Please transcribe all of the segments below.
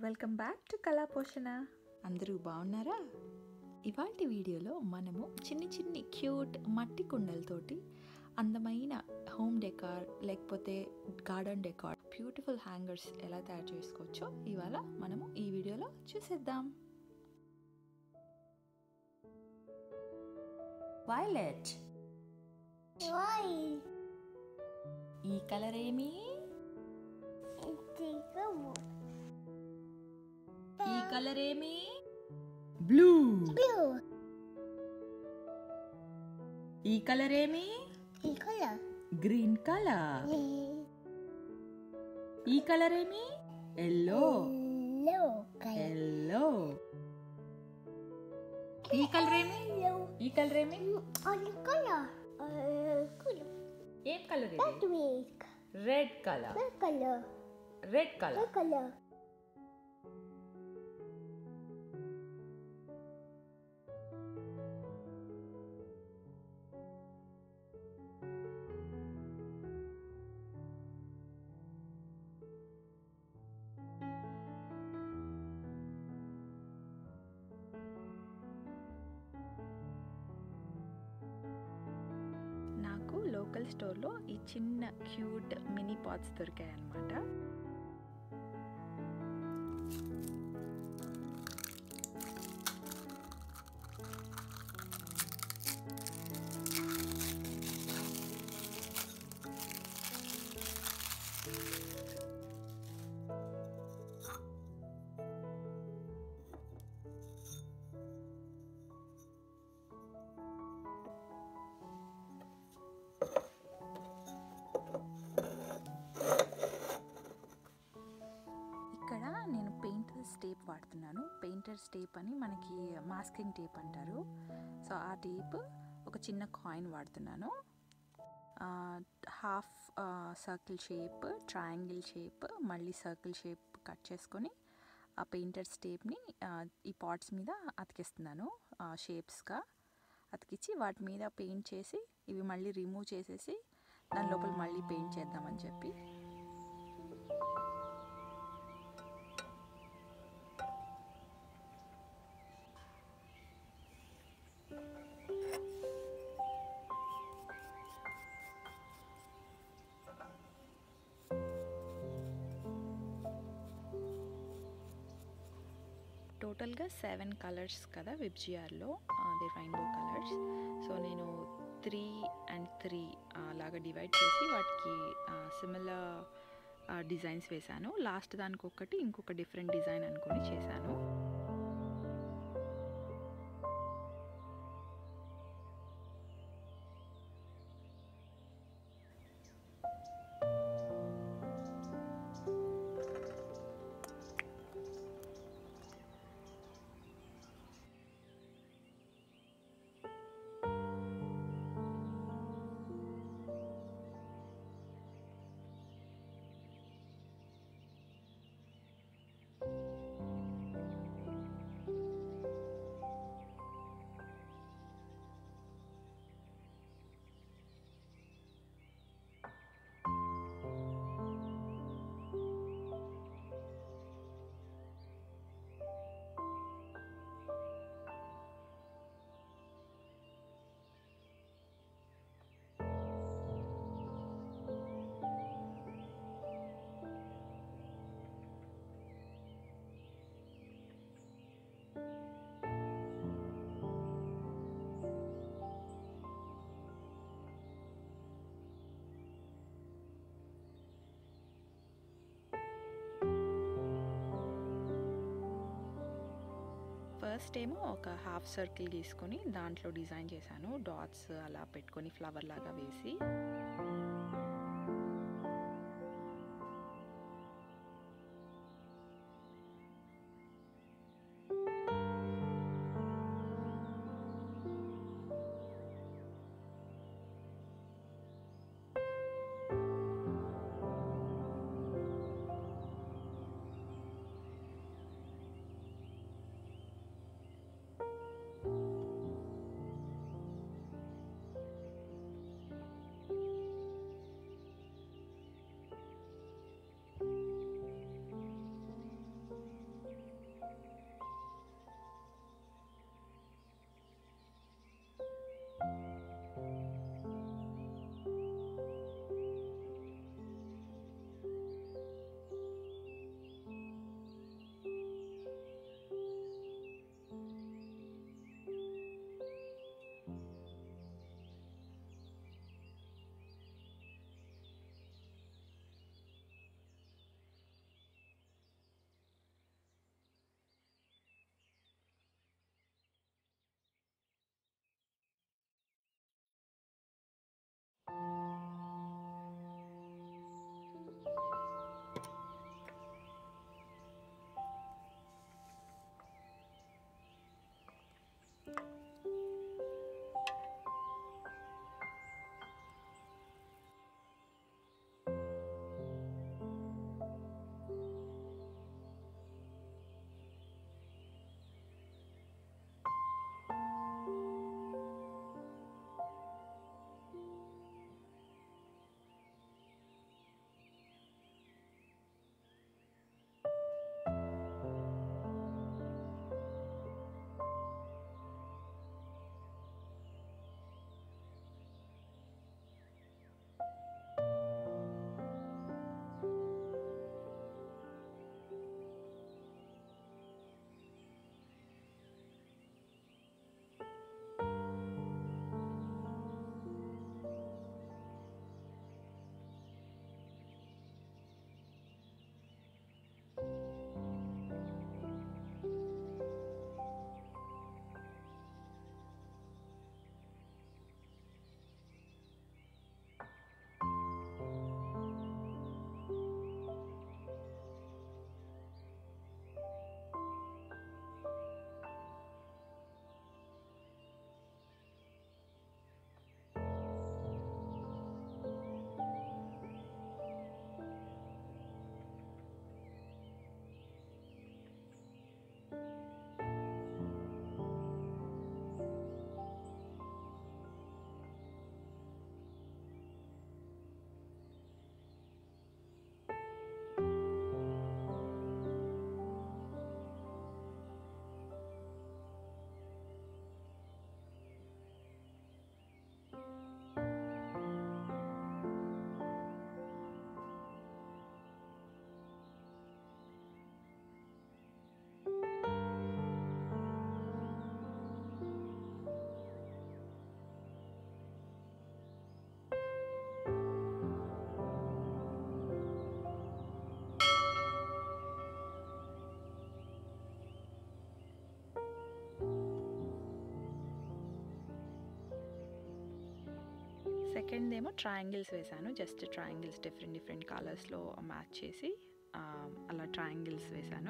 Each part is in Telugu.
వెల్కమ్ బ్యాక్ టు కళా పోషణ అందరూ బాగున్నారా ఇవాటి వీడియోలో మనము చిన్ని చిన్ని క్యూట్ మట్టి కుండలతోటి అందమైన హోమ్ డెకార్ లేకపోతే గార్డెన్ డెకార్ బ్యూటిఫుల్ హ్యాంగర్స్ ఎలా తయారు చేసుకోవచ్చో ఇవాళ మనము ఈ వీడియోలో చూసేద్దాం వైలెట్ Why? ఈ కలర్ ఏమి Take a walk. ఈ కలర్ ఏమి బ్లూ Blue. ఈ కలర్ ఏమి The color. Green colour Yellow ఈ కలర్ ఏమి ఎల్లో color. ఎల్లో ఈ కలర్ ఏమి Yellow. ఈ కలర్ ఏమి On the color. Uh, color. ఏం కలర్ ఇది That week. Red colour What color? Red colour What color? నాకు లోకల్ స్టోర్లో ఈ చిన్న క్యూట్ మినీ పాట్స్ దొరికాయి అన్నమాట ఇక్కడ నేను పెయింటర్స్ టేప్ వాడుతున్నాను పెయింటర్స్ టేప్ అని మనకి మాస్కింగ్ టేప్ అంటారు సో ఆ టేప్ ఒక చిన్న కాయిన్ వాడుతున్నాను half circle shape triangle shape మళ్ళీ సర్కిల్ షేప్ కట్ చేసుకొని ఆ పెయింటర్స్ టేప్ని ఈ పాట్స్ మీద అతికిస్తున్నాను షేప్స్గా అతికిచ్చి వాటి మీద పెయింట్ చేసి ఇవి మళ్ళీ రిమూవ్ చేసేసి దాని లోపల మళ్ళీ పెయింట్ చేద్దామని చెప్పి టోటల్గా సెవెన్ కలర్స్ కదా విబ్జిఆర్లో అది రైన్బో కలర్స్ సో నేను త్రీ అండ్ త్రీ లాగా డివైడ్ చేసి వాటికి సిమిలర్ డిజైన్స్ వేశాను లాస్ట్ దానికి ఒకటి ఇంకొక డిఫరెంట్ డిజైన్ అనుకొని చేశాను ఫస్ట్ ఏమో ఒక హాఫ్ సర్కిల్ గీసుకొని దాంట్లో డిజైన్ చేశాను డాట్స్ అలా పెట్టుకొని ఫ్లవర్ లాగా వేసి సెకండ్ ఏమో ట్రయాంగిల్స్ వేశాను జస్ట్ ట్రయాంగిల్స్ డిఫరెంట్ డిఫరెంట్ కలర్స్లో మ్యాచ్ చేసి ఆ, అలా ట్రయాంగిల్స్ వేశాను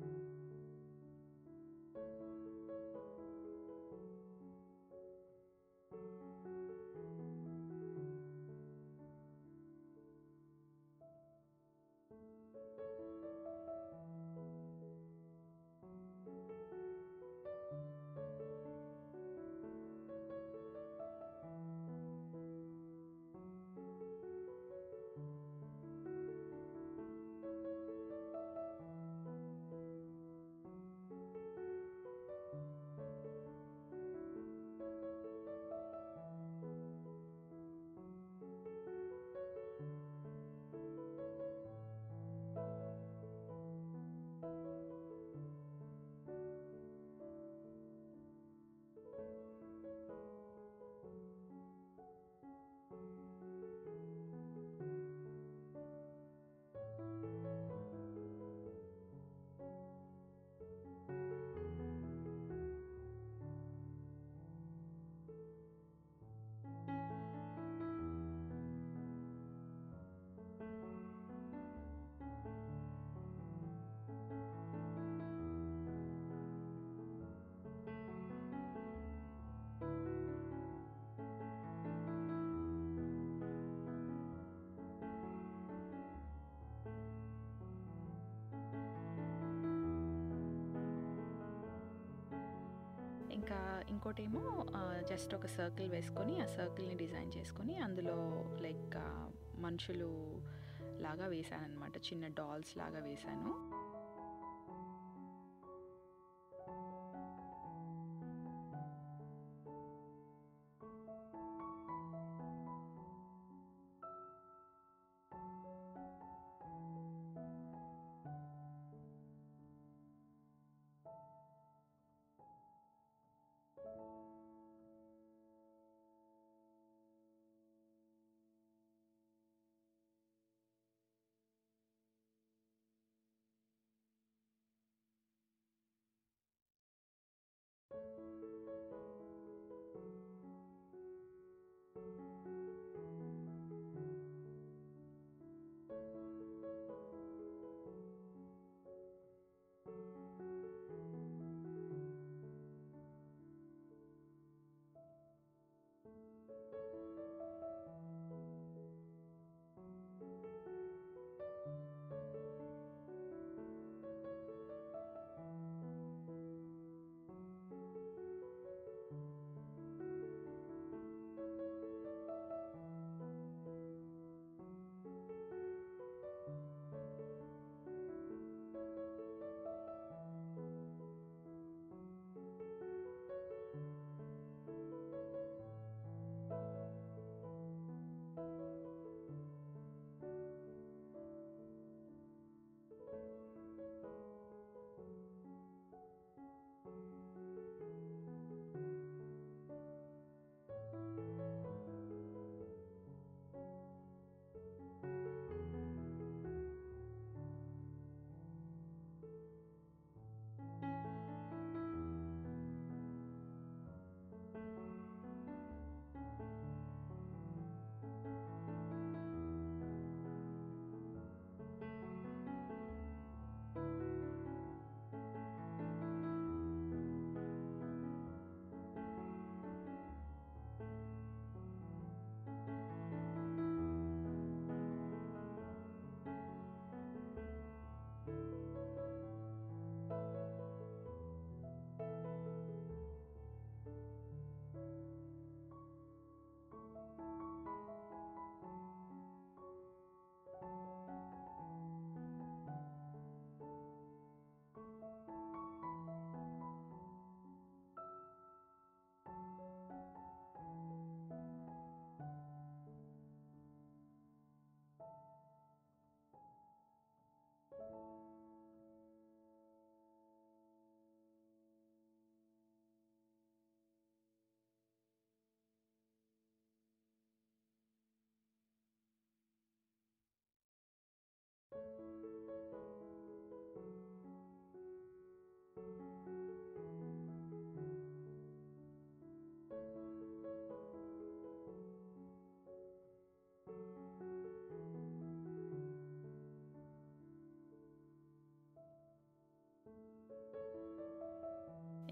ఇంకా ఇంకోటేమో జస్ట్ ఒక సర్కిల్ వేసుకొని ఆ సర్కిల్ని డిజైన్ చేసుకొని అందులో లైక్ మనుషులు లాగా వేసాను అనమాట చిన్న డాల్స్ లాగా వేశాను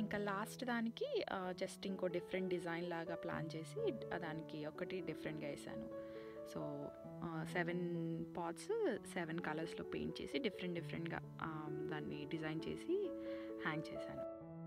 ఇంకా లాస్ట్ దానికి జస్ట్ ఇంకో డిఫరెంట్ డిజైన్ లాగా ప్లాన్ చేసి దానికి ఒకటి డిఫరెంట్గా వేసాను సో సెవెన్ పాట్స్ సెవెన్ కలర్స్లో పెయింట్ చేసి డిఫరెంట్ డిఫరెంట్గా దాన్ని డిజైన్ చేసి హ్యాంగ్ చేశాను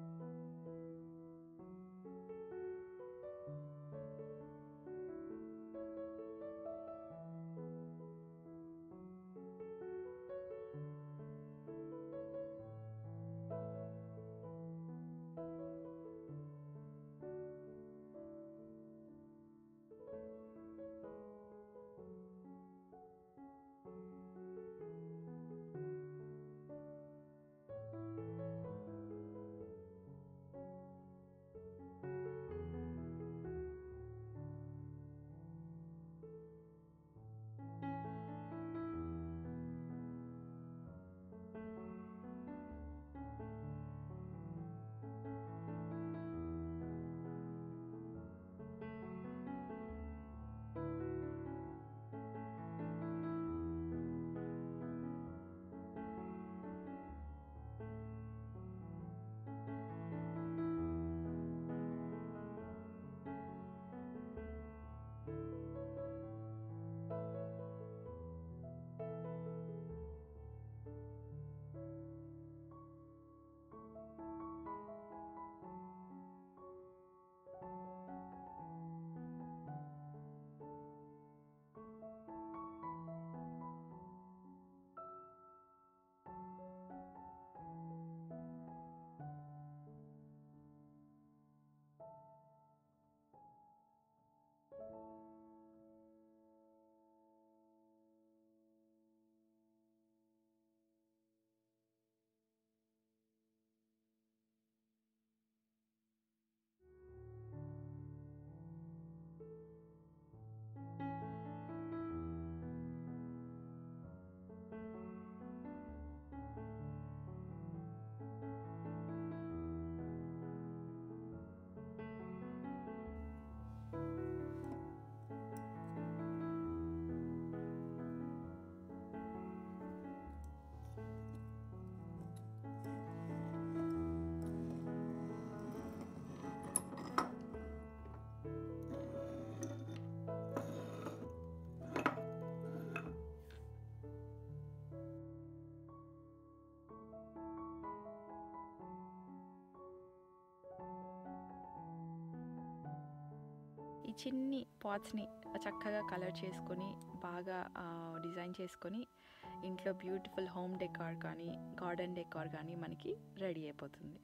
ఈ చిన్ని పాట్స్ని చక్కగా కలర్ చేసుకొని బాగా డిజైన్ చేసుకొని ఇంట్లో బ్యూటిఫుల్ హోమ్ డెకార్ కానీ గార్డెన్ డెకార్ కానీ మనకి రెడీ అయిపోతుంది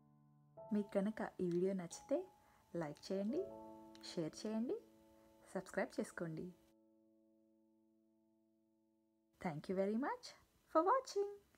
మీకు కనుక ఈ వీడియో నచ్చితే లైక్ చేయండి షేర్ చేయండి సబ్స్క్రైబ్ చేసుకోండి thank you very much for watching